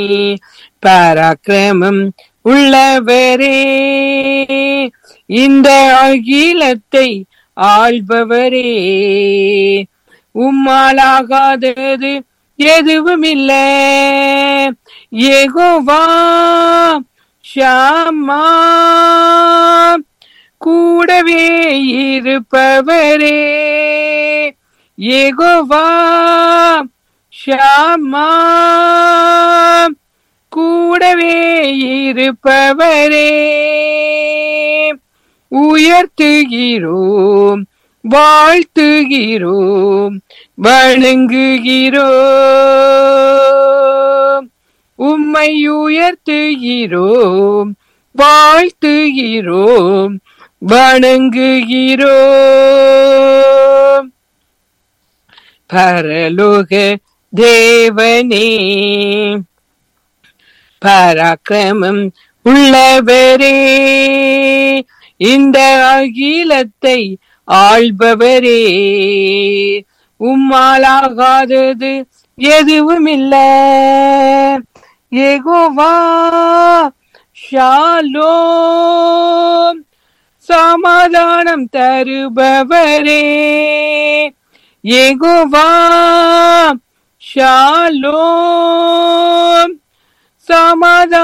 பராக்கிரமம் உள்ளவரே இந்த அகிலத்தை ஆள்பவரே உம்மாலாகாதது எதுவும் இல்ல ஏகோவா ஷாமா கூடவே இருப்பவரே ஏகோவா ஷாமா கூடவே இருப்பவரே உயர்த்துகிறோம் வாழ்த்துகிறோம் வணங்குகிறோம் உம்மை உயர்த்துகிறோம் வாழ்த்துகிறோம் வணங்குகிறோம் பரலோக தேவனே பராக்கிரமம் உள்ளவரே இந்த அகிலத்தை ஆள்பவரே உம்மாலாகாதது எதுவும் இல்ல ஏகோவா ஷாலோம் சமாதானம் தருபவரே ஏகோவா ஷாலோம் சமாதானம்